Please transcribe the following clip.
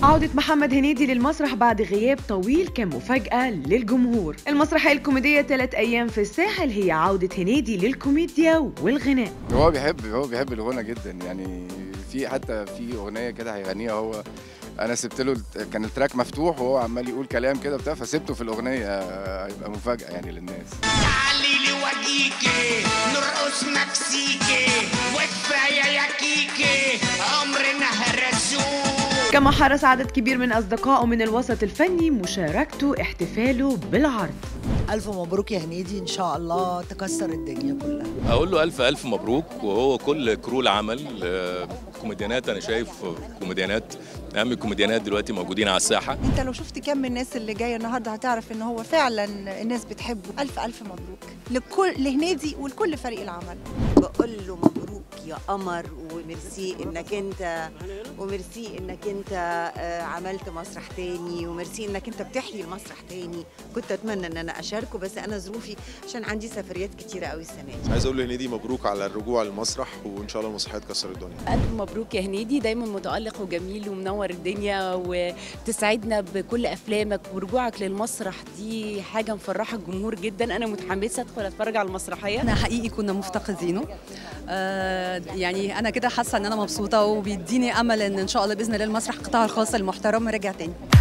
عودة محمد هنيدي للمسرح بعد غياب طويل كان مفاجأة للجمهور المسرحية الكوميدية ثلاث أيام في الساحل هي عودة هنيدي للكوميديا والغناء هو بيحب هو بيحب الغنى جدا يعني في حتى في اغنيه كده هيغنيها هو انا سبت له الت- كان التراك مفتوح وهو عمال يقول كلام كده بتاع فسبته في الاغنيه آه، هيبقى مفاجاه يعني للناس تعالي لي وجيكي نرقص مكسيكي وكفايه يا كيكي عمرنا هرسوك كما حرص عدد كبير من أصدقائه من الوسط الفني مشاركته احتفاله بالعرض ألف مبروك يا هنيدي إن شاء الله تكسر الدنيا كلها اقول له الف الف مبروك وهو كل كرو العمل آه، كوميديانات انا شايف كوميديانات اهم الكوميديانات دلوقتي موجودين على الساحه انت لو شفت كم الناس اللي جايه النهارده هتعرف ان هو فعلا الناس بتحبه الف الف مبروك لكل لهنيدي ولكل فريق العمل بقول له مبروك يا قمر وميرسي انك انت وميرسي انك انت آه، عملت مسرح تاني وميرسي انك انت بتحيي المسرح تاني كنت اتمنى ان انا اشاركه بس انا ظروفي عشان عندي سفريات كتيره قوي السنه دي عايز اقول لهنيدي مبروك على الرجوع للمسرح وان شاء الله المسرحيه تكسر الدنيا ألف مبروك يا هنيدي دايما متألق وجميل ومنور الدنيا وتسعدنا بكل أفلامك ورجوعك للمسرح دي حاجة مفرحة الجمهور جدا أنا متحمسة أدخل أتفرج على المسرحية احنا حقيقي كنا مفتقدينه آه يعني انا كده حاسه ان انا مبسوطه وبيديني امل ان ان شاء الله باذن الله المسرح القطاع الخاص المحترم رجع تاني